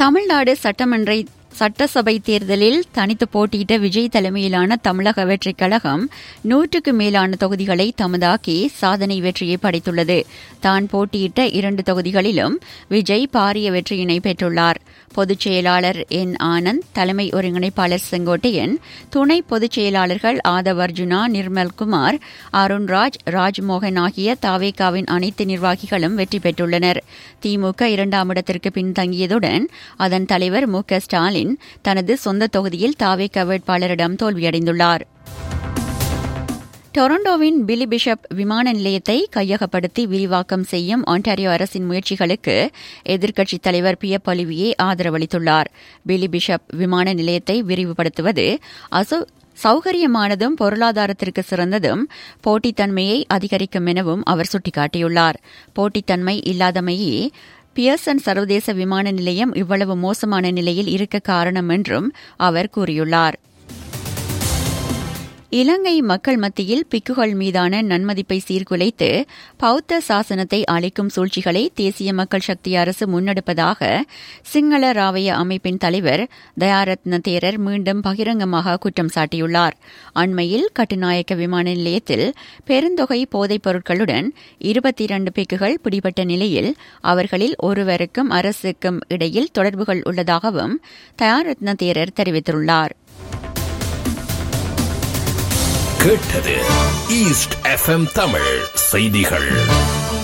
தமிழ்நாடு சட்டமன்ற சட்டசபை தேர்தலில் தனித்து போட்டியிட்ட விஜய் தலைமையிலான தமிழக வெற்றிக் கழகம் நூற்றுக்கு மேலான தொகுதிகளை தமதாக்கி சாதனை வெற்றியை படைத்துள்ளது தான் போட்டியிட்ட இரண்டு தொகுதிகளிலும் விஜய் பாரிய வெற்றியினை பெற்றுள்ளார் பொதுச் செயலாளர் என் ஆனந்த் தலைமை ஒருங்கிணைப்பாளர் செங்கோட்டையன் துணை பொதுச் செயலாளர்கள் ஆதவ் அர்ஜுனா நிர்மல்குமார் அருண்ராஜ் ராஜ்மோகன் ஆகிய தாவேகாவின் அனைத்து நிர்வாகிகளும் வெற்றி பெற்றுள்ளனர் திமுக இரண்டாம் இடத்திற்கு பின்தங்கியதுடன் அதன் தலைவர் மு க ஸ்டாலின் தனது சொந்த தொகுதியில் தாவேக வேட்பாளரிடம் தோல்வியடைந்துள்ளார் டொரண்டோவின் பிலி பிஷப் விமான நிலையத்தை கையகப்படுத்தி விரிவாக்கம் செய்யும் ஆன்டாரியோ அரசின் முயற்சிகளுக்கு எதிர்க்கட்சித் தலைவர் பி எப் ஒலிவியே ஆதரவளித்துள்ளார் பிலி பிஷப் விமான நிலையத்தை விரிவுபடுத்துவது அசோ சௌகரியமானதும் பொருளாதாரத்திற்கு சிறந்ததும் போட்டித்தன்மையை அதிகரிக்கும் எனவும் அவர் சுட்டிக்காட்டியுள்ளார் போட்டித்தன்மை இல்லாதமையே பியர்சன் சர்வதேச விமான நிலையம் இவ்வளவு மோசமான நிலையில் இருக்க காரணம் என்றும் அவர் கூறியுள்ளார் இலங்கை மக்கள் மத்தியில் பிக்குகள் மீதான நன்மதிப்பை சீர்குலைத்து பௌத்த சாசனத்தை அளிக்கும் சூழ்ச்சிகளை தேசிய மக்கள் சக்தி அரசு முன்னெடுப்பதாக சிங்கள ராவய அமைப்பின் தலைவர் தயாரத்ன தேரர் மீண்டும் பகிரங்கமாக குற்றம் சாட்டியுள்ளார் அண்மையில் கட்டுநாயக்க விமான நிலையத்தில் பெருந்தொகை போதைப் பொருட்களுடன் இருபத்தி இரண்டு பிக்குகள் பிடிபட்ட நிலையில் அவர்களில் ஒருவருக்கும் அரசுக்கும் இடையில் தொடர்புகள் உள்ளதாகவும் தயாரத்ன தேரர் தெரிவித்துள்ளார் கேட்டது ஈஸ்ட் எஃப்எம் தமிழ் செய்திகள்